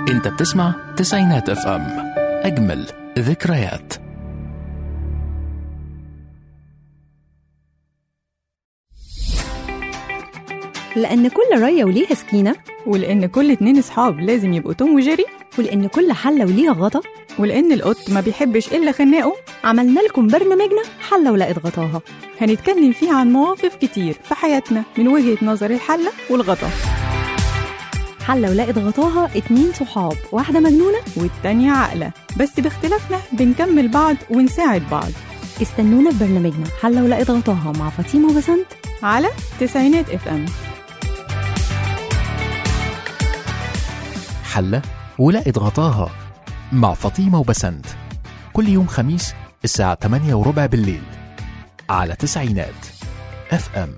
انت بتسمع تسعينات اف ام اجمل ذكريات لأن كل رية وليها سكينة ولأن كل اتنين صحاب لازم يبقوا توم وجيري ولأن كل حلة وليها غطا ولأن القط ما بيحبش إلا خناقه عملنا لكم برنامجنا حلة ولقت غطاها هنتكلم فيه عن مواقف كتير في حياتنا من وجهة نظر الحلة والغطا حلة ولقت غطاها اتنين صحاب واحدة مجنونة والتانية عاقلة بس باختلافنا بنكمل بعض ونساعد بعض استنونا في برنامجنا حلة ولقت غطاها مع فاطمة وبسنت على تسعينات اف ام حلة ولقت غطاها مع فاطمة وبسنت كل يوم خميس الساعة 8 وربع بالليل على تسعينات اف ام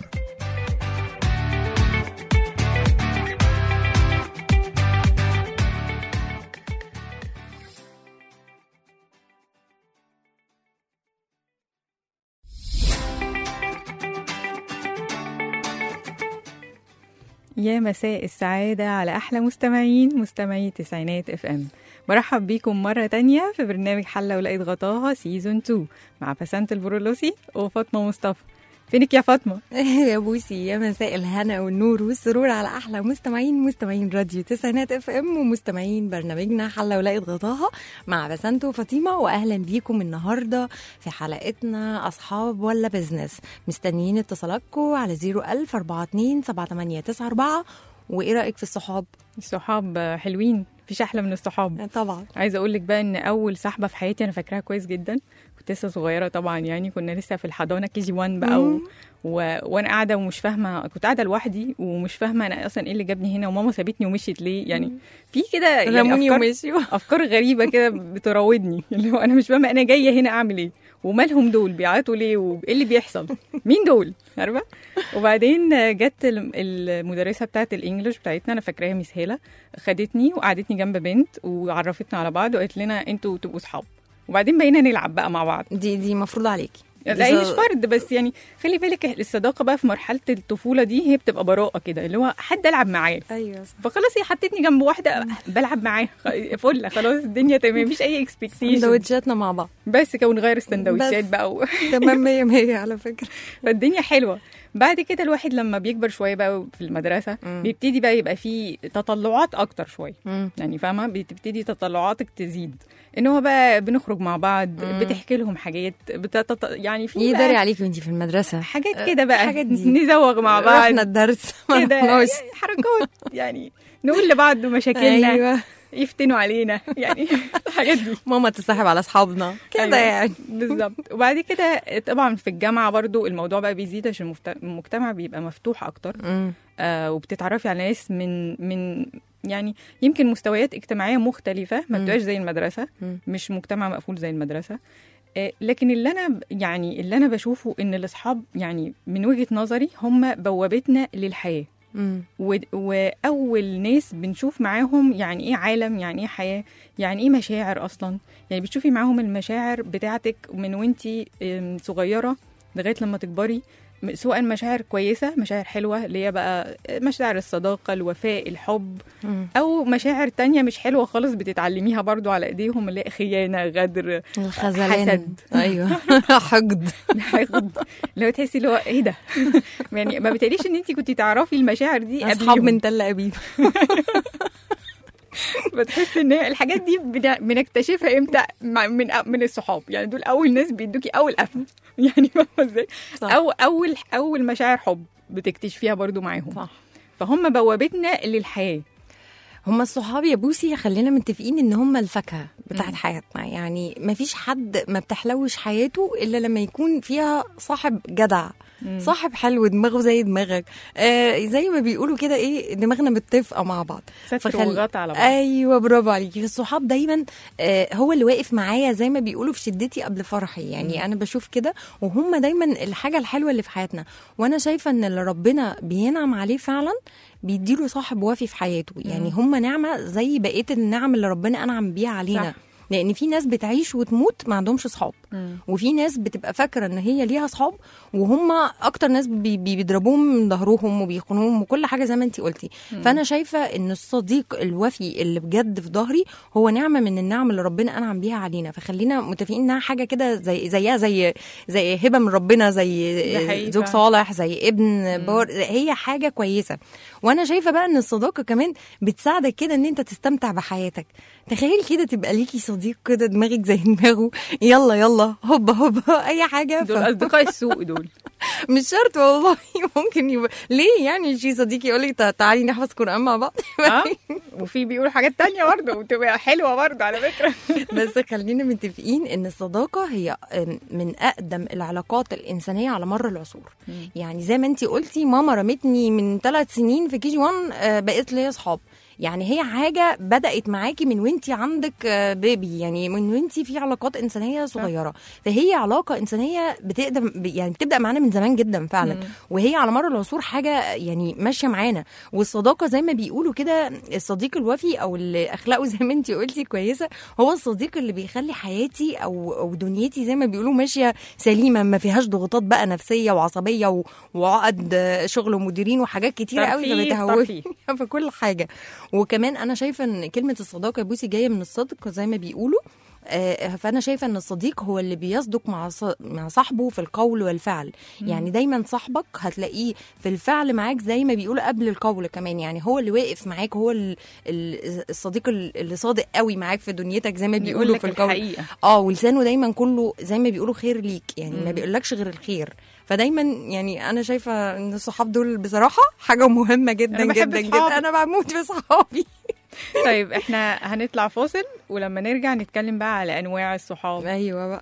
يا مساء السعادة على أحلى مستمعين مستمعي تسعينات اف ام برحب بيكم مرة تانية في برنامج حلة ولقيت غطاها سيزون 2 مع بسنت البرولوسي وفاطمة مصطفى فينك يا فاطمة؟ يا بوسي يا مساء الهنا والنور والسرور على احلى مستمعين مستمعين راديو تسعينات اف ام ومستمعين برنامجنا حله ولقيت غطاها مع بسنت وفاطمه واهلا بيكم النهارده في حلقتنا اصحاب ولا بزنس مستنيين اتصالاتكم على 01000 42 7894 وايه رايك في الصحاب؟ الصحاب حلوين مفيش أحلى من الصحاب طبعا عايزة أقول لك بقى إن أول صاحبة في حياتي أنا فاكراها كويس جدا كنت لسه صغيرة طبعا يعني كنا لسه في الحضانة كي جي 1 بقى و... مم. و... وانا قاعده ومش فاهمه كنت قاعده لوحدي ومش فاهمه انا اصلا ايه اللي جابني هنا وماما سابتني ومشيت ليه يعني في كده يعني رموني أفكار... ومشيوا افكار غريبه كده بتراودني اللي هو انا مش فاهمه انا جايه هنا اعمل ايه ومالهم دول بيعيطوا ليه وايه اللي بيحصل مين دول عارفه وبعدين جت الم- المدرسه بتاعت الانجليش بتاعتنا انا فاكراها ميس هاله خدتني وقعدتني جنب بنت وعرفتنا على بعض وقالت لنا انتوا تبقوا صحاب وبعدين بقينا نلعب بقى مع بعض دي دي مفروض عليكي لا هي مش إذا- فرد بس يعني خلي بالك الصداقه بقى في مرحله الطفوله دي هي بتبقى براءه كده اللي هو حد العب معاه ايوه صح. فخلاص هي حطتني جنب واحده بلعب معاها فل خلاص الدنيا تمام مفيش اي اكسبكتيشن سندوتشاتنا مع بعض بس كده ونغير السندوتشات بس. بقى و... تمام 100 100 على فكره فالدنيا حلوه بعد كده الواحد لما بيكبر شويه بقى في المدرسه مم. بيبتدي بقى يبقى فيه تطلعات اكتر شويه مم. يعني فاهمه بتبتدي تطلعاتك تزيد ان هو بقى بنخرج مع بعض مم. بتحكي لهم حاجات بتتط... يعني في يداري بقى عليكي وانتي في المدرسه حاجات كده بقى حاجات دي. نزوغ مع بعض رحنا الدرس ما كده رحناش. حركات يعني نقول لبعض مشاكلنا ايوه يفتنوا علينا يعني الحاجات دي ماما تسحب على اصحابنا كده أيوة. يعني بالظبط وبعد كده طبعا في الجامعه برضو الموضوع بقى بيزيد عشان المفت- المجتمع بيبقى مفتوح اكتر مم. آه وبتتعرفي على ناس من من يعني يمكن مستويات اجتماعيه مختلفه ما مم. بتبقاش زي المدرسه مم. مش مجتمع مقفول زي المدرسه آه، لكن اللي انا ب- يعني اللي انا بشوفه ان الاصحاب يعني من وجهه نظري هم بوابتنا للحياه مم. و- واول ناس بنشوف معاهم يعني ايه عالم يعني ايه حياه يعني ايه مشاعر اصلا يعني بتشوفي معاهم المشاعر بتاعتك من وانتي ام، صغيره لغايه لما تكبري م- سواء مشاعر كويسه مشاعر حلوه اللي هي بقى مشاعر الصداقه الوفاء الحب مم. او مشاعر تانية مش حلوه خالص بتتعلميها برضو على ايديهم اللي هي خيانه غدر الخزلان حسد. ايوه حقد حقد اللي هو تحسي اللي هو ايه ده يعني ما بتقليش ان انت كنت تعرفي المشاعر دي اصحاب قبليهم. من تل ابيب بتحس ان هي الحاجات دي بن- بنكتشفها امتى مع- من من الصحاب يعني دول اول ناس بيدوكي اول قفل يعني فاهمه ازاي صح. او اول اول مشاعر حب بتكتشفيها برضو معاهم صح. فهم بوابتنا للحياه هم الصحاب يا بوسي خلينا متفقين ان هم الفاكهه بتاعت مم. حياتنا يعني ما فيش حد ما بتحلوش حياته الا لما يكون فيها صاحب جدع مم. صاحب حلو دماغه زي دماغك آه زي ما بيقولوا كده ايه دماغنا متفقه مع بعض ستر فخل- وغطى على بعض ايوه برافو عليكي الصحاب دايما آه هو اللي واقف معايا زي ما بيقولوا في شدتي قبل فرحي يعني مم. انا بشوف كده وهم دايما الحاجه الحلوه اللي في حياتنا وانا شايفه ان اللي ربنا بينعم عليه فعلا بيديله صاحب وافي في حياته يعني هم نعمه زي بقيه النعم اللي ربنا انعم بيها علينا صح. لان في ناس بتعيش وتموت ما عندهمش صحاب وفي ناس بتبقى فاكره ان هي ليها اصحاب وهم اكتر ناس بي بي- بيضربوهم من ظهرهم وبيخونوهم وكل حاجه زي ما انت قلتي فانا شايفه ان الصديق الوفي اللي بجد في ظهري هو نعمه من النعم اللي ربنا انعم بيها علينا فخلينا متفقين انها حاجه كده زي زيها زي زي هبه من ربنا زي ده حقيقي زوج فعلا. صالح زي ابن بار هي حاجه كويسه وانا شايفه بقى ان الصداقه كمان بتساعدك كده ان انت تستمتع بحياتك تخيل كده تبقى ليكي صديق كده دماغك زي دماغه يلا يلا هوبا هوبا اي حاجه دول ف... اصدقاء السوق دول مش شرط والله ممكن يبقى ليه يعني شي صديقي يقول لك تعالي نحفظ قران مع بعض اه وفي بيقولوا حاجات تانية برضه وتبقى حلوه برضه على فكره بس خلينا متفقين ان الصداقه هي من اقدم العلاقات الانسانيه على مر العصور يعني زي ما انت قلتي ماما رمتني من ثلاث سنين في كي جي 1 بقيت ليا اصحاب يعني هي حاجه بدات معاكي من وانت عندك آه، بيبي يعني من وانت في علاقات انسانيه صغيره فهي علاقه انسانيه بتقدم يعني بتبدا معانا من زمان جدا فعلا مم. وهي على مر العصور حاجه يعني ماشيه معانا والصداقه زي ما بيقولوا كده الصديق الوفي او اللي اخلاقه زي ما انت قلتي كويسه هو الصديق اللي بيخلي حياتي او او دنيتي زي ما بيقولوا ماشيه سليمه ما فيهاش ضغوطات بقى نفسيه وعصبيه و- وعقد آه، شغل ومديرين وحاجات كتيره قوي ترفيه، فبتهوي ترفيه. في كل حاجه وكمان انا شايفه ان كلمه الصداقه يا بوسي جايه من الصدق زي ما بيقولوا آه، فانا شايفه ان الصديق هو اللي بيصدق مع ص- مع صاحبه في القول والفعل يعني دايما صاحبك هتلاقيه في الفعل معاك زي ما بيقولوا قبل القول كمان يعني هو اللي واقف معاك هو ال- ال- الصديق اللي صادق قوي معاك في دنيتك زي ما بيقول بيقولوا لك في القول الحقيقه اه ولسانه دايما كله زي ما بيقولوا خير ليك يعني ما مم. بيقولكش غير الخير فدايما يعني انا شايفه ان الصحاب دول بصراحه حاجه مهمه جدا أنا بحب جدا صحابي. جدا انا بموت في صحابي طيب احنا هنطلع فاصل ولما نرجع نتكلم بقى على انواع الصحاب ايوه بقى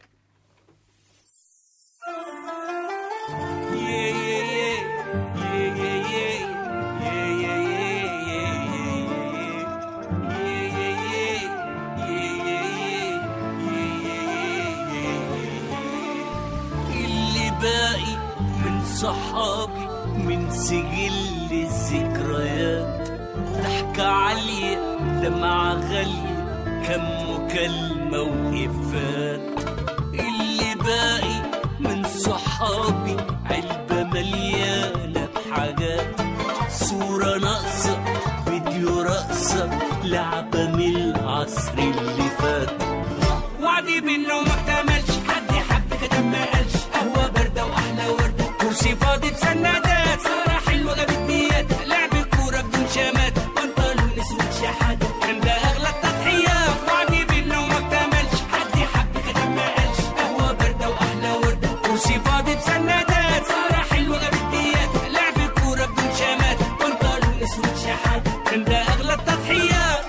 اللي باقي من صحابي من سجل الذكريات ضحكة عالية دمعة غالية كم مكالمة وإفات اللي باقي من صحابي علبة مليانة بحاجات صورة ناقصة فيديو رقصة لعبة من العصر اللي فات وعدي منه ما اكتملش حد حب كده ما قالش قهوة باردة وأحلى وردة كرسي فاضي بسندات سهرة حلوة جابت نيات لعب كورة بدون شمات بنطلون اسود شحاتة كان ده أغلى التضحيات وعدي منه ما اكتملش حد حب كده ما قالش قهوة باردة وأحلى وردة كرسي فاضي بسندات سهرة حلوة جابت نيات لعب كورة بدون شمات بنطلون اسود شحاتة كان ده أغلى التضحيات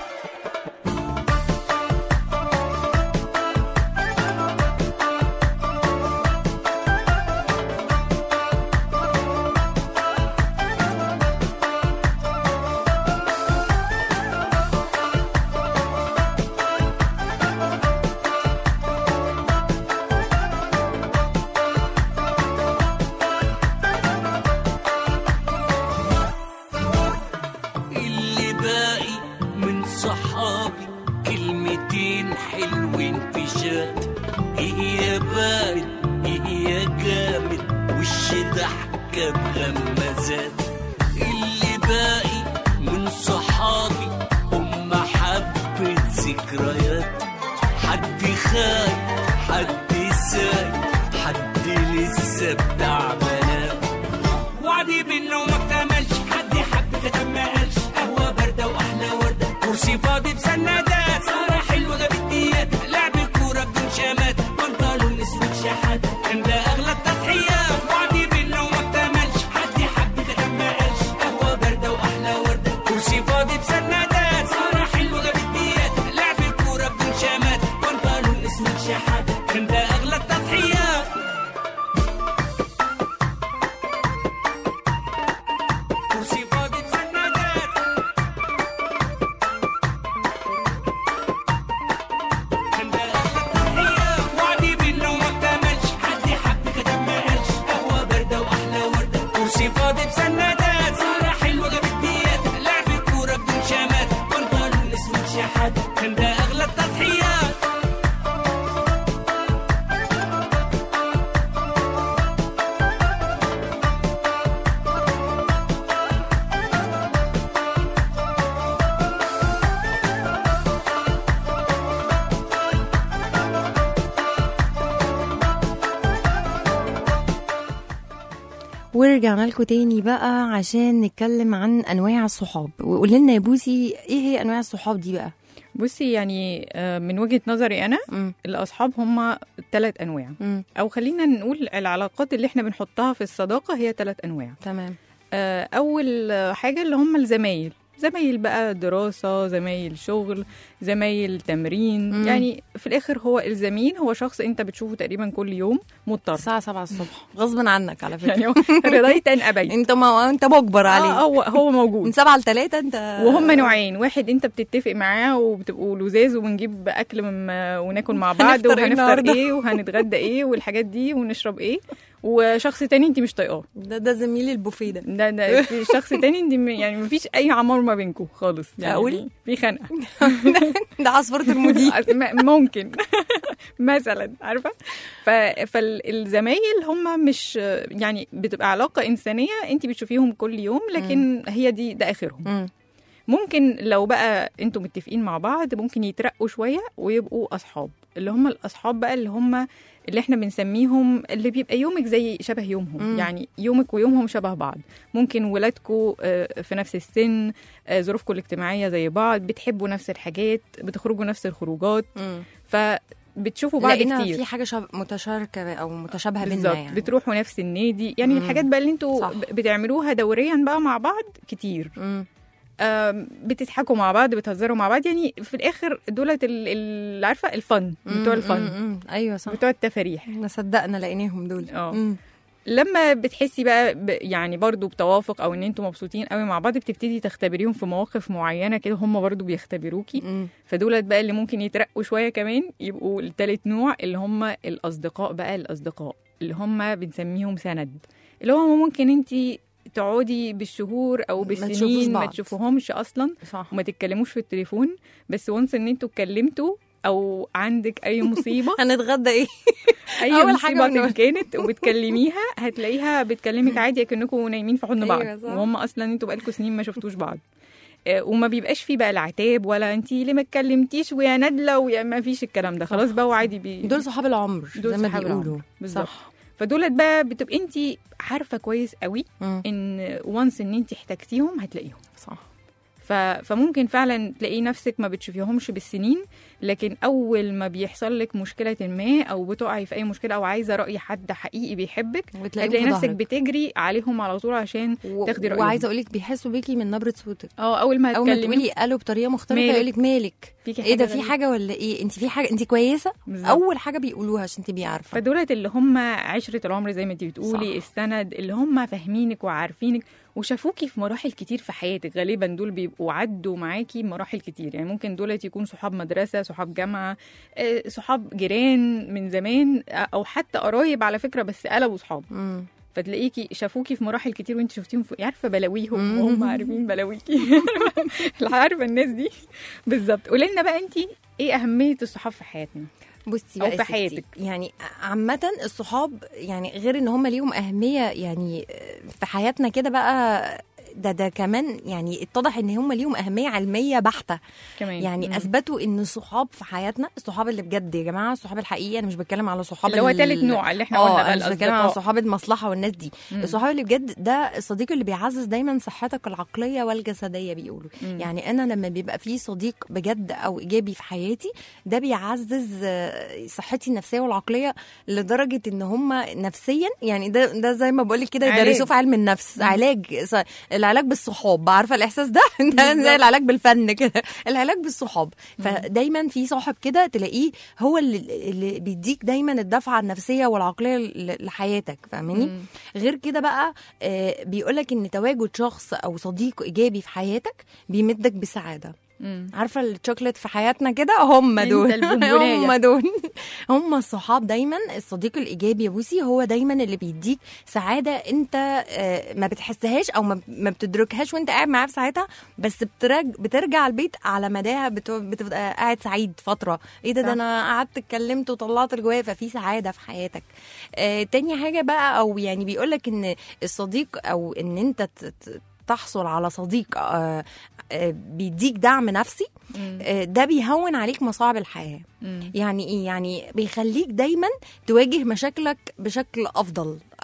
اللي باقي من صحابي كلمتين حلوين في شات هي بارد هي جامد وش ضحكة بغمازات اللي باقي من صحابي هم حبة ذكريات حد خايف حد سايق حد لسه بتاع بنات وعدي منه ما اكتملش حد حب كده ما قالش قهوة باردة وأحلى وردة كرسي فاضي بسندات سهرة حلوة جابت نيات لعب كورة بدون شمات بنطلون اسود شحاتة كان ده أغلى التضحيات وعدي منه ما اكتملش حد حب كده ما قالش قهوة باردة وأحلى وردة كرسي فاضي بسندات سهرة حلوة جابت نيات لعب كورة بدون شمات بنطلون اسود شحاتة كان ده أغلى التضحيات كرسي فاضي بسندات ورجعنا لكم تاني بقى عشان نتكلم عن انواع الصحاب وقول لنا يا بوسي ايه هي انواع الصحاب دي بقى بصي يعني آه، من وجهه نظري انا مم. الاصحاب هم ثلاث انواع مم. او خلينا نقول العلاقات اللي احنا بنحطها في الصداقه هي ثلاث انواع تمام آه، اول حاجه اللي هم الزمايل زمايل بقى دراسة زمايل شغل زمايل تمرين مم. يعني في الآخر هو الزميل هو شخص أنت بتشوفه تقريبا كل يوم مضطر الساعة 7 الصبح غصب عنك على فكرة يعني هو رضيت أن أبيت انت ما انت مجبر آه عليه هو هو من موجود 7 ل 3 انت وهم نوعين واحد انت بتتفق معاه وبتبقوا لزاز وبنجيب اكل من وناكل مع بعض هنفطر ايه وهنفطر النهاردة؟ ايه وهنتغدى ايه والحاجات دي ونشرب ايه وشخص تاني انت مش طايقاه ده ده زميلي البوفيه ده ده ده في شخص تاني انت م- يعني مفيش اي عمار ما بينكم خالص يعني أقول؟ في خنقه ده عصفورة المدير م- ممكن مثلا عارفه ف... فالزمايل هم مش يعني بتبقى علاقه انسانيه انت بتشوفيهم كل يوم لكن هي دي ده اخرهم مم. ممكن لو بقى انتوا متفقين مع بعض ممكن يترقوا شويه ويبقوا اصحاب اللي هم الاصحاب بقى اللي هم اللي احنا بنسميهم اللي بيبقى يومك زي شبه يومهم مم. يعني يومك ويومهم شبه بعض ممكن ولادكم في نفس السن آه، ظروفكم الاجتماعيه زي بعض بتحبوا نفس الحاجات بتخرجوا نفس الخروجات مم. فبتشوفوا بعض لقينا كتير في حاجة شب... متشاركة او متشابهة بينا بالظبط يعني بتروحوا نفس النادي يعني مم. الحاجات بقى اللي انتوا صح. ب- بتعملوها دوريا بقى مع بعض كتير مم. آم، بتضحكوا مع بعض بتهزروا مع بعض يعني في الاخر دولت ال- ال- عارفه الفن بتوع مم. الفن مم. ايوه صح بتوع التفاريح احنا صدقنا لقيناهم دول اه. مم. لما بتحسي بقى ب يعني برضو بتوافق او ان انتوا مبسوطين قوي مع بعض بتبتدي تختبريهم في مواقف معينه كده هم برضو بيختبروكي مم. فدولت بقى اللي ممكن يترقوا شويه كمان يبقوا التالت نوع اللي هم الاصدقاء بقى الاصدقاء اللي هم بنسميهم سند اللي هو ممكن انت تقعدي بالشهور او ما تشوفوش بالسنين ما بعض. تشوفوهمش اصلا صح وما تتكلموش في التليفون بس وانس ان انتوا اتكلمتوا او عندك اي مصيبه هنتغدى ايه اي أول حاجة مصيبه بنقولها. كانت وبتكلميها هتلاقيها بتكلمك عادي كأنكم نايمين في حضن بعض أيوة صح. وهم اصلا انتوا بقالكم سنين ما شفتوش بعض آه، وما بيبقاش فيه بقى العتاب ولا انت ليه ما اتكلمتيش ويا نادله ويا ما فيش الكلام ده خلاص بقى وعادي بي... دول صحاب العمر دول زي ما صحاب بيقولوا العمر. بالظبط صح فدولت بقى بتبقى انت عارفه كويس قوي مم. ان وانس ان انت احتجتيهم هتلاقيهم صح ف... فممكن فعلا تلاقي نفسك ما بتشوفيهمش بالسنين لكن اول ما بيحصل لك مشكله ما او بتقعي في اي مشكله او عايزه راي حد حقيقي بيحبك وتلاقيهم هتلاقي في نفسك ظهرك. بتجري عليهم على طول عشان و- تاخدي رأيهم. وعايزه اقول لك بيحسوا بيكي من نبره صوتك اه اول ما اول ما هتكلمي تقولي الو بطريقه مختلفه مالك؟ يقول لك مالك فيكي ايه ده حاجة في غريبة. حاجه ولا ايه انت في حاجه انت كويسه بالظبط. اول حاجه بيقولوها عشان تبقي عارفه فدولت اللي هم عشرة العمر زي ما انت بتقولي صح. السند اللي هم فاهمينك وعارفينك وشافوكي في مراحل كتير في حياتك غالبا دول بيبقوا عدوا معاكي مراحل كتير يعني ممكن دولت يكونوا صحاب مدرسة صحاب جامعة آه، صحاب جيران من زمان آه، او حتى قرايب على فكرة بس قلبوا صحاب مم. فتلاقيكي شافوكي في مراحل كتير وانت شفتيهم في عارفه بلاويهم مم. وهم عارفين بلاويكي عارفه الناس دي بالظبط قولي لنا بقى انت ايه اهميه الصحاب في حياتنا بصي أو بقى في يا ستي، حياتك. يعني عامة الصحاب يعني غير ان هم ليهم اهمية يعني في حياتنا كده بقى ده ده كمان يعني اتضح ان هم ليهم اهميه علميه بحته كمان يعني مم. اثبتوا ان الصحاب في حياتنا الصحاب اللي بجد يا جماعه الصحاب الحقيقي انا مش بتكلم على صحاب اللي هو ال- تالت نوع اللي احنا قلنا اه بقى انا مش بتكلم على الأصدقاء. صحاب المصلحه والناس دي مم. الصحاب اللي بجد ده الصديق اللي بيعزز دايما صحتك العقليه والجسديه بيقولوا مم. يعني انا لما بيبقى في صديق بجد او ايجابي في حياتي ده بيعزز آه، صحتي النفسيه والعقليه لدرجه ان هم نفسيا يعني ده ده زي ما بقول لك كده علاج. يدرسوه في علم النفس مم. علاج ص- العلاج بالصحاب عارفه الاحساس ده ده بالظبط. زي العلاج بالفن كده العلاج بالصحاب فدايما في صاحب كده تلاقيه هو اللي, اللي بيديك دايما الدفعه النفسيه والعقليه ل- لحياتك فاهماني مم. غير كده بقى آه، بيقولك ان تواجد شخص او صديق ايجابي في حياتك بيمدك بسعاده مم. عارفه الشوكليت في حياتنا كده هم انت دول البونبوناية. هم دول هم الصحاب دايما الصديق الايجابي يا بوسي هو دايما اللي بيديك سعاده انت آه، ما بتحسهاش او ما ما بتدركهاش وانت قاعد معاه في ساعتها بس بترج بترجع البيت على مداها بت- بتبقى قاعد سعيد فتره ايه ده صح. ده انا قعدت اتكلمت وطلعت اللي جوايا ففي سعاده في حياتك آه، تاني حاجه بقى او يعني بيقولك ان الصديق او ان انت ت- ت- تحصل على صديق آه، آه، بيديك دعم نفسي مم. آه، ده بيهون عليك مصاعب الحياه مم. يعني ايه يعني بيخليك دايما تواجه مشاكلك بشكل افضل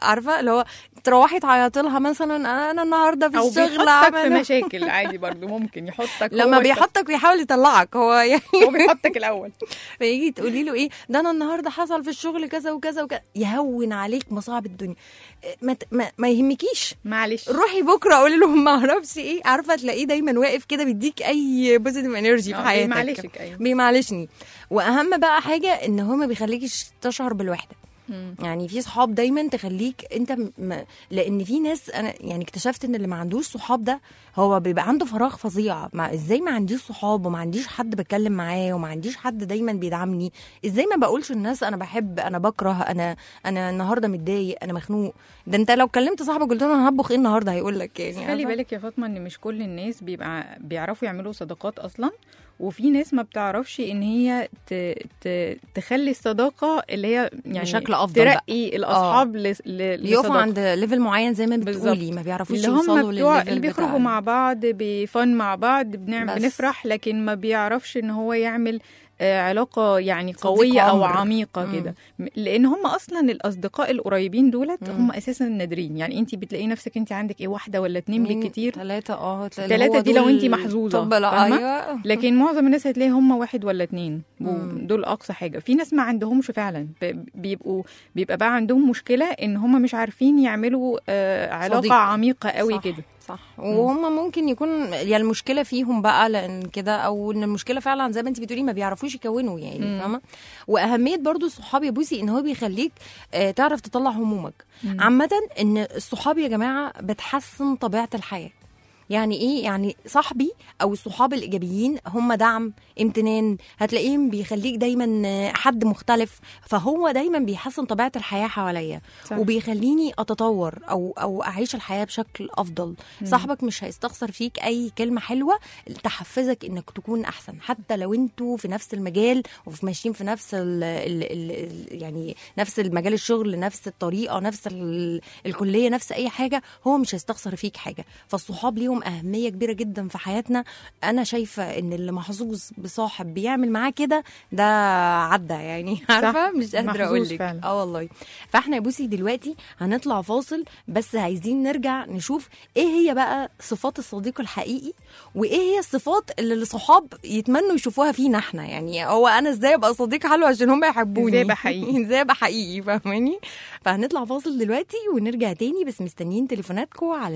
عارفه اللي هو تروحي تعيطي لها مثلا انا النهارده في او الشغل بيحطك في عمل مشاكل عادي برضو ممكن يحطك لما هو بيحطك بيحاول يطلعك هو يعني هو بيحطك الاول فيجي تقولي له ايه ده انا النهارده حصل في الشغل كذا وكذا وكذا يهون عليك مصاعب الدنيا إيه، ما, ت- ما, ما يهمكيش معلش روحي بكره قولي لهم ما اعرفش ايه عارفه تلاقيه دايما واقف كده بيديك اي بوزيتيف انرجي في آه، حياتك بيمعلشك، أيوة. بيمعلشني واهم بقى حاجه ان هو ما بيخليكيش تشعر بالوحده مم. يعني في صحاب دايما تخليك انت م... م- لان في ناس انا يعني اكتشفت ان اللي ما عندوش صحاب ده هو بيبقى عنده فراغ فظيع ما ازاي ما عنديش صحاب وما عنديش حد بتكلم معاه وما عنديش حد دايما بيدعمني ازاي ما بقولش للناس انا بحب انا بكره انا انا النهارده متضايق انا مخنوق ده انت لو كلمت صاحبك قلت له انا هطبخ ايه النهارده هيقول لك يعني خلي عارفة؟ بالك يا فاطمه ان مش كل الناس بيبقى بيعرفوا يعملوا صداقات اصلا وفي ناس ما بتعرفش ان هي ت... ت... تخلي الصداقه اللي هي يعني بشكل أفضل بقى. ترقي الاصحاب ل... ل... بيقفوا لصداقة. عند ليفل معين زي ما بالظبط. بتقولي ما بيعرفوش اللي يوصلوا هم بتوع للليفل اللي بيخرجوا بتاع- مع بعض بفن مع بعض بنعمل بس. بنفرح لكن ما بيعرفش ان هو يعمل آه، علاقة يعني صديق قوية أو عمر. عميقة مم. كده م- لأن هم أصلا الأصدقاء القريبين دولت مم. هم أساسا نادرين يعني أنت بتلاقي نفسك أنت عندك إيه واحدة ولا اتنين بالكتير ثلاثة اه تلاتة دي لو انتي محظوظة، طب لا فاهمة؟ ايوه لكن معظم الناس هتلاقي هم واحد ولا اتنين مم. دول اقصى حاجه في ناس ما عندهمش فعلا ب- بيبقوا بيبقى بقى عندهم مشكله ان هم مش عارفين يعملوا آه علاقه صديق. عميقه قوي صح. كده صح وهم ممكن يكون يا المشكله فيهم بقى لان كده او ان المشكله فعلا زي ما انت بتقولي ما بيعرفوش يكونوا يعني مم. فاهمه واهميه برضو الصحاب يا بوسي ان هو بيخليك آه، تعرف تطلع همومك مم. عامه ان الصحاب يا جماعه بتحسن طبيعه الحياه يعني ايه يعني صاحبي او الصحاب الايجابيين هم دعم امتنان هتلاقيهم بيخليك دايما آه، حد مختلف فهو دايما بيحسن طبيعه الحياه حواليا صح. وبيخليني اتطور او او اعيش الحياه بشكل افضل صاحبك مش هيستخسر فيك اي كلمه حلوه تحفزك انك تكون احسن حتى لو انتوا في نفس المجال وفي ماشيين في نفس ال ال ال يعني نفس المجال الشغل نفس الطريقه نفس ال الكليه نفس اي حاجه هو مش هيستخسر فيك حاجه فالصحاب ليهم اهميه كبيره جدا في حياتنا انا شايفه ان اللي محظوظ بصاحب بيعمل معاه كده ده عدى يعني عارفه مش قادره محظوظ اقول لك فعلا. اه والله فاحنا يا بوسي دلوقتي هنطلع فاصل بس عايزين نرجع نشوف ايه هي بقى صفات الصديق الحقيقي وايه هي الصفات اللي الصحاب يتمنوا يشوفوها فينا احنا يعني هو انا ازاي ابقى صديق حلو عشان هم يحبوني إزاي أبقى حقيقي. ازاي ابقى حقيقي فاهماني فهنطلع فاصل دلوقتي ونرجع تاني بس مستنيين تليفوناتكم على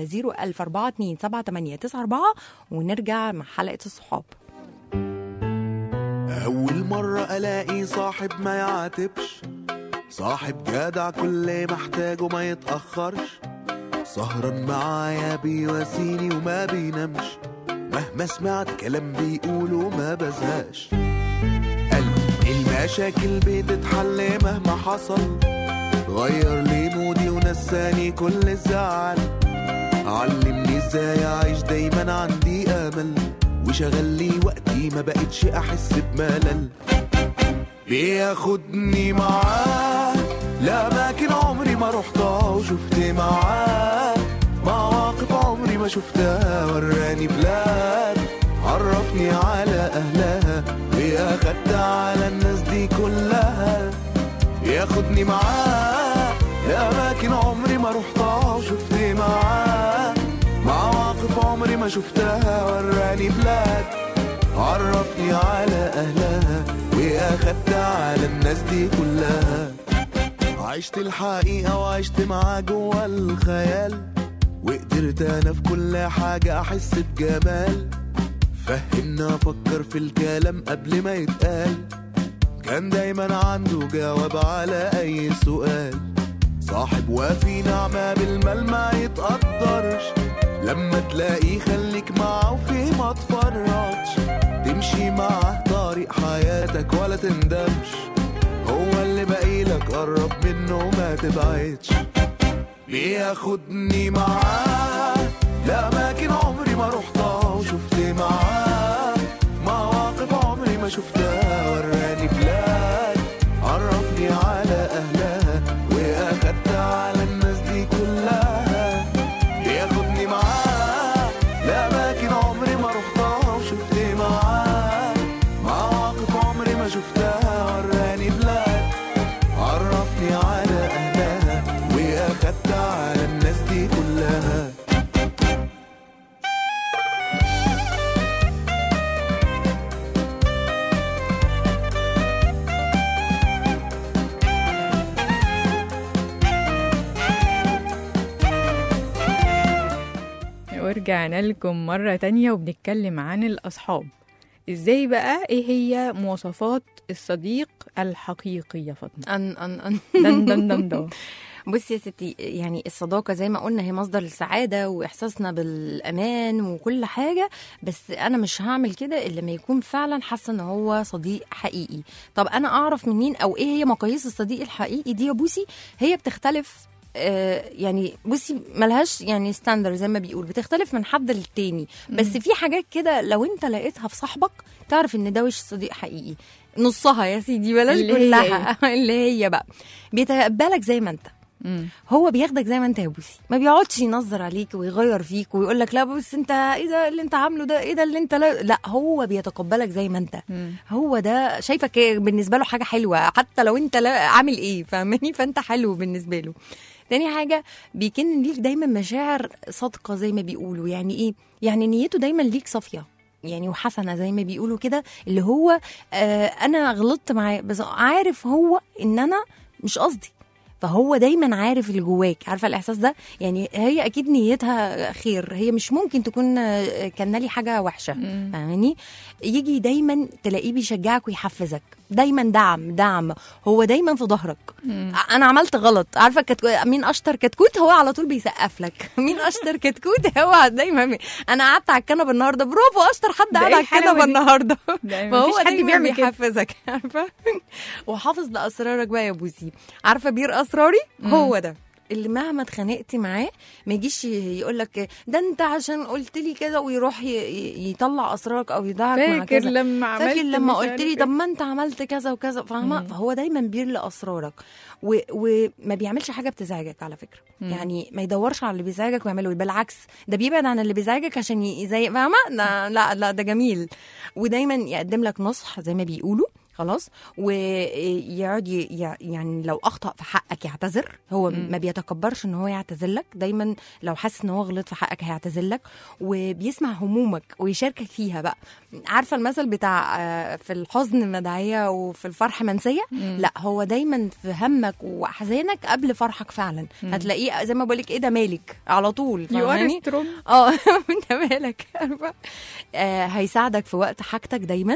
014278994 ونرجع مع حلقه الصحاب أول مرة ألاقي صاحب ما يعاتبش صاحب جدع كل محتاجه ما يتأخرش سهران معايا بيواسيني وما بينامش مهما سمعت كلام بيقوله ما بزهقش قلبي المشاكل بتتحل مهما حصل غير لي مودي ونساني كل الزعل علمني ازاي اعيش دايما عندي امل وشغل لي وقتي ما بقتش احس بملل بياخدني معاه لأماكن عمري ما رحتها وشفت معاه مواقف عمري ما شفتها وراني بلاد عرفني على أهلها وأخدت على الناس دي كلها ياخدني معاه لأماكن عمري ما رحتها وشفت معاه مواقف عمري ما شفتها وراني بلاد عرفني على أهلها وأخدت على الناس دي كلها عشت الحقيقة وعشت معاه جوا الخيال وقدرت أنا في كل حاجة أحس بجمال فهمنا أفكر في الكلام قبل ما يتقال كان دايما عنده جواب على أي سؤال صاحب وفي نعمة بالمال ما يتقدرش لما تلاقيه خليك معاه وفيه ما تفرطش تمشي معاه طريق حياتك ولا تندمش هو اللي باقيلك قرب منه ما تبعدش بياخدني معاه لأماكن عمري ما رحتها وشفت معاه مواقف عمري ما شفتها وراني بلاد عرفني على أهلها وأخدت على الناس دي كلها بياخدني معاه لأماكن عمري ما رحتها وشفت معاه مواقف عمري ما شفتها وراني بلاد عرفني على أهلها وأخدت ورجعنا لكم مرة تانية وبنتكلم عن الأصحاب إزاي بقى إيه هي مواصفات الصديق الحقيقي يا فاطمة ان ان ان دن دن دن دن بصي يا ستي يعني الصداقه زي ما قلنا هي مصدر السعاده واحساسنا بالامان وكل حاجه بس انا مش هعمل كده الا لما يكون فعلا حاسه ان هو صديق حقيقي طب انا اعرف منين او ايه هي مقاييس الصديق الحقيقي دي يا بوسي هي بتختلف آه، يعني بصي ملهاش يعني ستاندر زي ما بيقول بتختلف من حد للتاني بس في حاجات كده لو انت لقيتها في صاحبك تعرف ان ده وش صديق حقيقي نصها يا سيدي بلاش اللي هي كلها اللي هي بقى بيتقبلك زي ما انت مم. هو بياخدك زي ما انت يا بوسي ما بيقعدش ينظر عليك ويغير فيك ويقول لك لا بس انت ايه ده اللي انت عامله ده ايه ده اللي انت لا, لا هو بيتقبلك زي ما انت مم. هو ده شايفك ايه بالنسبه له حاجه حلوه حتى لو انت لا عامل ايه فاهماني فانت حلو بالنسبه له تاني حاجة بيكن ليك دايما مشاعر صادقة زي ما بيقولوا يعني ايه يعني نيته دايما ليك صافية يعني وحسنة زي ما بيقولوا كده اللي هو آه انا غلطت معاه بس عارف هو ان انا مش قصدي فهو دايما عارف اللي جواك عارفه الاحساس ده يعني هي اكيد نيتها خير هي مش ممكن تكون آه، كان لي حاجه وحشه مم. فاهماني يجي دايما تلاقيه بيشجعك ويحفزك دايما دعم دعم هو دايما في ظهرك مم. انا عملت غلط عارفه كتكو... مين اشطر كتكوت هو على طول بيسقف لك مين اشطر كتكوت هو دايما بي... انا قعدت على الكنبه النهارده برافو اشطر حد ده قاعد إيه على الحلاوة الكنبه دي؟ النهارده ده فهو مفيش حد دايما بيعمل كده بيحفزك عارفه وحافظ لاسرارك بقى يا بوسي عارفه بير اسراري هو ده اللي مهما اتخانقتي معاه ما يجيش يقول لك ده انت عشان قلت لي كده ويروح ي- ي- يطلع اسرارك او يضحك مع فاكر كذا لما عملت فاكر لما مش قلت عارف لي إيه. طب ما انت عملت كذا وكذا فاهمه مم. فهو دايما بيرلي اسرارك و... وما بيعملش حاجه بتزعجك على فكره مم. يعني ما يدورش على اللي بيزعجك ويعمله بالعكس ده بيبعد عن اللي بيزعجك عشان ي- يزعج فاهمه لا لا لا ده جميل ودايما يقدم لك نصح زي ما بيقولوا خلاص ويقعد ي- ي- يعني لو اخطا في حقك يعتذر هو مم. ما بيتكبرش ان هو يعتذر لك دايما لو حاسس ان هو غلط في حقك هيعتذر لك وبيسمع همومك ويشاركك فيها بقى عارفه المثل بتاع آه، في الحزن مدعيه وفي الفرح منسيه مم. لا هو دايما في همك واحزانك قبل فرحك فعلا مم. هتلاقيه زي ما بقولك ايه ده مالك على طول You are فاهماني strong. اه انت مالك عارفه آه هيساعدك في وقت حاجتك دايما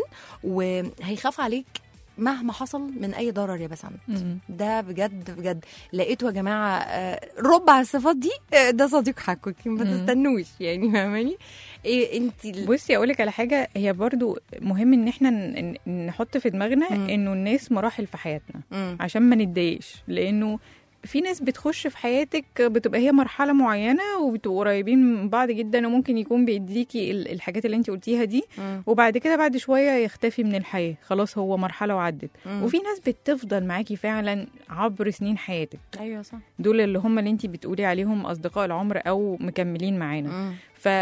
وهيخاف عليك مهما حصل من اي ضرر يا بسام مم. ده بجد بجد لقيته يا جماعه آه، ربع الصفات دي آه، ده صديق حقك ما مم. تستنوش يعني فاهماني ايه انت ال- بصي اقول لك على حاجه هي برضو مهم ان احنا ن- ن- نحط في دماغنا مم. انه الناس مراحل في حياتنا مم. عشان ما نتضايقش لانه في ناس بتخش في حياتك بتبقى هي مرحله معينه وبتبقوا قريبين من بعض جدا وممكن يكون بيديكي ال- الحاجات اللي انت قلتيها دي مم. وبعد كده بعد شويه يختفي من الحياه خلاص هو مرحله وعدت مم. وفي ناس بتفضل معاكي فعلا عبر سنين حياتك ايوه صح دول اللي هم اللي انت بتقولي عليهم اصدقاء العمر او مكملين معانا مم.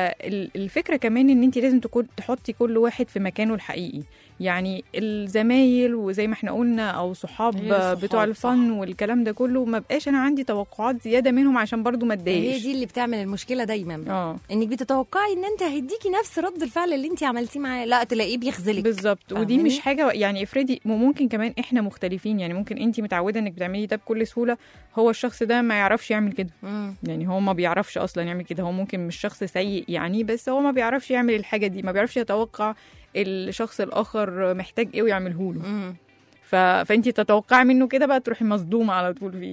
فالفكره كمان ان انت لازم تكون تحطي كل واحد في مكانه الحقيقي يعني الزمايل وزي ما احنا قلنا او صحاب هي الصحاب، بتوع الفن والكلام ده كله ما بقاش انا عندي توقعات زياده منهم عشان برضو ما هي اتضايقش دي اللي بتعمل المشكله دايما اه انك بتتوقعي ان انت هيديكي نفس رد الفعل اللي انت عملتيه معاه لا تلاقيه بيخذلك بالظبط ودي فاهماني؟ مش حاجه يعني افرضي وممكن كمان احنا مختلفين يعني ممكن انت متعوده انك بتعملي ده بكل سهوله هو الشخص ده ما يعرفش يعمل كده مم. يعني هو ما بيعرفش اصلا يعمل كده هو ممكن مش شخص سيء يعني بس هو ما بيعرفش يعمل الحاجه دي ما بيعرفش يتوقع الشخص الاخر محتاج ايه ويعمله له مم. ف... فانت تتوقعي منه كده بقى تروحي مصدومه على طول فيه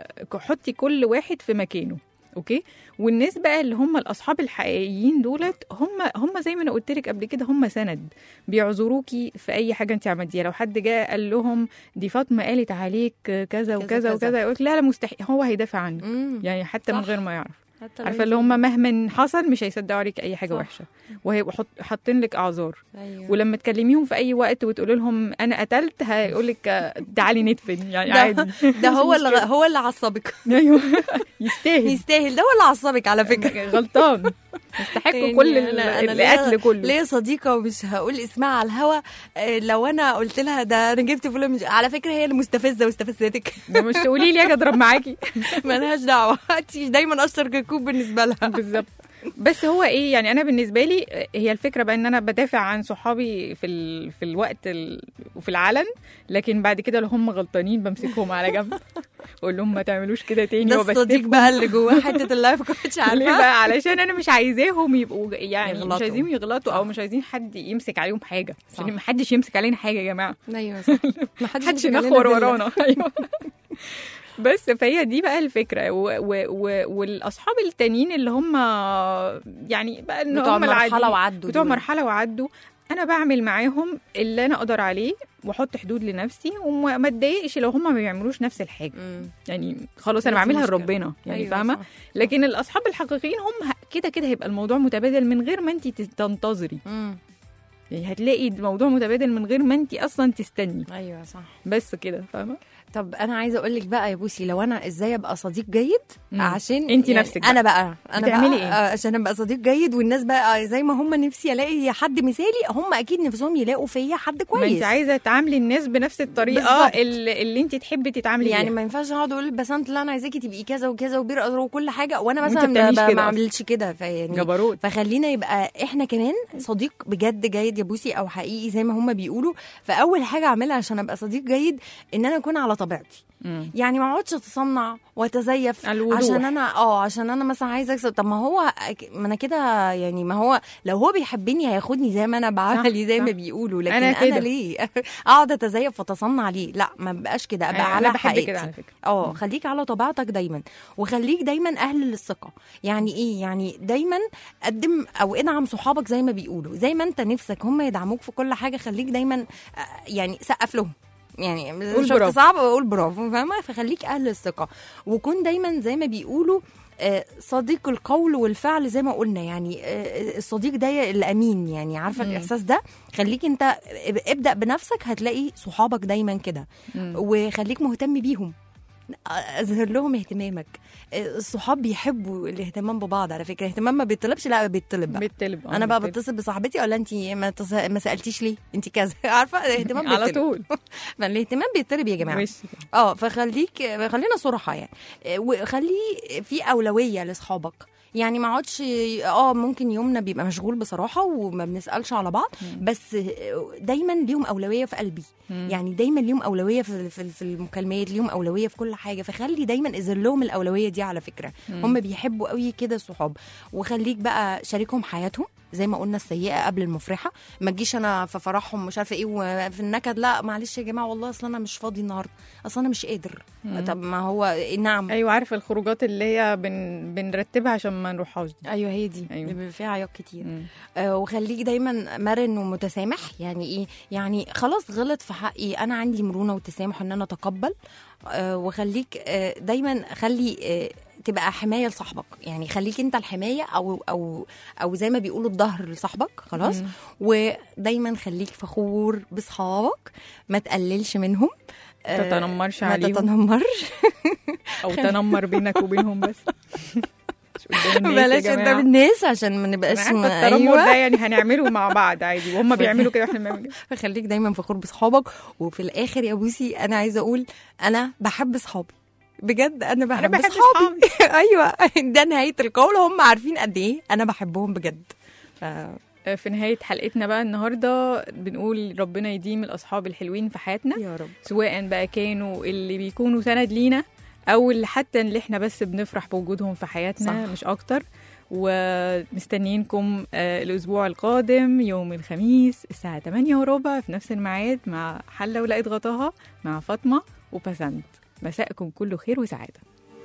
فحطي كل واحد في مكانه اوكي والناس بقى اللي هم الاصحاب الحقيقيين دولت هم هم زي ما انا قلت لك قبل كده هم سند بيعذروكي في اي حاجه انت عملتيها لو حد جاء قال لهم دي فاطمه قالت عليك كذا كذا وكذا كذا. وكذا يقول لا لا مستحيل هو هيدافع عنك مم. يعني حتى من صح. غير ما يعرف حتى لو عارفه انت- اللي هم مهما حصل مش هيصدقوا عليك اي حاجه صح. وحشه وهيبقوا حط- حاطين لك اعذار أيوة. ولما تكلميهم في اي وقت وتقولي لهم انا قتلت هيقول لك تعالي ندفن يعني ده- عادي ده هو مش اللي مشكلة. هو اللي عصبك ايوه يستاهل يستاهل ده هو اللي عصبك على فكره غلطان يستحق يعني كل أنا- أنا ال- ليا- القتل كله ليا صديقه ومش هقول اسمها على الهوا آه، لو انا قلت لها ده انا جبت فلان مش... على فكره هي اللي مستفزه واستفزتك ده مش تقولي لي اجي اضرب معاكي مالهاش دعوه انت دايما اشطر كوكوب بالنسبه لها بالظبط بس هو ايه يعني انا بالنسبه لي هي الفكره بقى ان انا بدافع عن صحابي في ال... في الوقت ال... وفي العلن لكن بعد كده لو هم غلطانين بمسكهم على جنب اقول لهم ما تعملوش كده تاني ده الصديق وبستفهم. بقى اللي جواه حته اللايف كوتش ليه عارفه بقى علشان انا مش عايزاهم يبقوا يعني يغلطوا. مش عايزين يغلطوا او مش عايزين حد يمسك عليهم حاجه صح. عشان ما حدش يمسك علينا حاجه يا جماعه ايوه صح ما حدش محدش يمسك علينا ينخور زلة. ورانا ايوه بس فهي دي بقى الفكره و و و والاصحاب التانيين اللي هم يعني بقى ان بتوع هم مرحله العاديين وعدوا بتوع دول. مرحله وعدوا انا بعمل معاهم اللي انا اقدر عليه واحط حدود لنفسي وما ما اتضايقش لو هم ما بيعملوش نفس الحاجه مم. يعني خلاص انا ما في بعملها مشكلة. لربنا يعني أيوة فاهمه صح. لكن الاصحاب الحقيقيين هم ه- كده كده هيبقى الموضوع متبادل من غير ما انت تنتظري مم. يعني هتلاقي الموضوع متبادل من غير ما انت اصلا تستني ايوه صح بس كده فاهمه طب انا عايزه اقول لك بقى يا بوسي لو انا ازاي ابقى صديق جيد مم. عشان انتي يعني نفسك بقى. انا بقى انا بتعملي بقى ايه؟ آه، عشان ابقى صديق جيد والناس بقى زي ما هم نفسي الاقي حد مثالي هم اكيد نفسهم يلاقوا فيا حد ما كويس انت عايزه تعاملي الناس بنفس الطريقه بالظبط. اللي, اللي انت تحبي تتعاملي يعني بيها. ما ينفعش اقعد اقول بسنت لا انا عايزاكي تبقي كذا وكذا وبير أزرق وكل حاجه وانا وانت مثلا بتعمليش ب- ب- كده ما أصلاً. اعملش كده فيعني جبروت فخلينا يبقى احنا كمان صديق بجد جيد يا بوسي او حقيقي زي ما هم بيقولوا فاول حاجه اعملها عشان ابقى صديق جيد ان انا اكون على طبيعتي مم. يعني ما اقعدش اتصنع واتزيف الوضوح. عشان انا اه عشان انا مثلا عايزه اكسب طب ما هو أك- ما انا كده يعني ما هو لو هو بيحبني هياخدني زي ما انا بعمل زي صح. ما بيقولوا لكن أنا انا, كده. ليه اقعد اتزيف واتصنع ليه لا ما بقاش كده ابقى انا على بحب حقيقتي كده على فكره اه خليك على طبيعتك دايما وخليك دايما اهل للثقه يعني ايه يعني دايما قدم او ادعم صحابك زي ما بيقولوا زي ما انت نفسك هم يدعموك في كل حاجه خليك دايما آه، يعني سقف لهم يعني قول شفت برافو. صعب اقول برافو فاهمه فخليك اهل الثقه وكون دايما زي ما بيقولوا آه، صديق القول والفعل زي ما قلنا يعني آه، الصديق ده الامين يعني عارفه مم. الاحساس ده خليك انت ابدا بنفسك هتلاقي صحابك دايما كده مم. وخليك مهتم بيهم اظهر لهم اهتمامك الصحاب بيحبوا الاهتمام ببعض على فكره الاهتمام ما بيطلبش لا بيطلب بقى بالتلب انا بقى بتصل بصاحبتي اقول لها انت ما, تص... ما سالتيش ليه انت كذا عارفه الاهتمام على بيطلب طول فالاهتمام بيطلب يا جماعه وش اه فخليك خلينا صراحه يعني آه، وخلي في اولويه لاصحابك يعني ما اقعدش اه ممكن يومنا بيبقى مشغول بصراحه وما بنسالش على بعض بس آه، دايما ليهم اولويه في قلبي مم. يعني دايما ليهم اولويه في في في المكالمات ليهم اولويه في كل حاجه فخلي دايما اذن لهم الاولويه دي على فكره هم بيحبوا قوي كده الصحاب وخليك بقى شاركهم حياتهم زي ما قلنا السيئه قبل المفرحه ما تجيش انا في فرحهم مش عارفه ايه وفي النكد لا معلش يا جماعه والله اصل انا مش فاضي النهارده اصل انا مش قادر طب ما هو نعم ايوه عارفه الخروجات اللي هي بن... بنرتبها عشان ما نروحهاش دي ايوه هي دي أيوة. اللي بيبقى فيها عياط كتير مم. آه وخليك دايما مرن ومتسامح يعني ايه يعني خلاص غلط في حقي انا عندي مرونه وتسامح ان انا اتقبل آه وخليك آه دايما خلي آه تبقى حمايه لصاحبك يعني خليك انت الحمايه او او او زي ما بيقولوا الظهر لصاحبك خلاص مم. ودايما خليك فخور باصحابك ما تقللش منهم آه، تتنمرش ما عليهم. تتنمرش او تنمر بينك وبينهم بس مش قدام الناس بلاش يا قدام جماعه الناس عشان ما نبقاش انا عارفه ما- التنمر ده يعني هنعمله مع بعض عادي وهم بيعملوا كده واحنا بنعمل كده فخليك دايما فخور بصحابك وفي الاخر يا بوسي انا عايزه اقول انا بحب صحابي بجد انا بحب, بحب صحابي ايوه ده نهايه القول هم عارفين قد ايه انا بحبهم بجد ف... في نهايه حلقتنا بقى النهارده بنقول ربنا يديم الاصحاب الحلوين في حياتنا يا رب سواء بقى كانوا اللي بيكونوا سند لينا او اللي حتى اللي احنا بس بنفرح بوجودهم في حياتنا صح. صح. مش اكتر ومستنيينكم آه، الاسبوع القادم يوم الخميس الساعه 8 وربع في نفس الميعاد مع حله ولقيت غطاها مع فاطمه وبسنت مساءكم كله خير وسعاده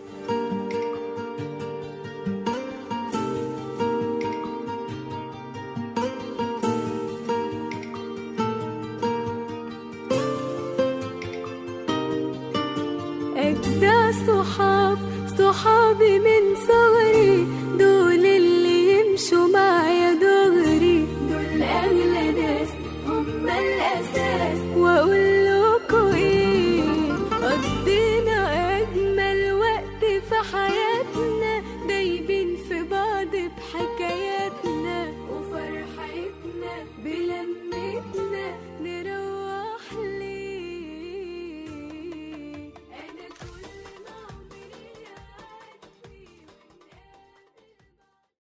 أجدع صحاب صحابي من صغري دول اللي يمشوا معايا دغري دول أغلى ناس هم الأساس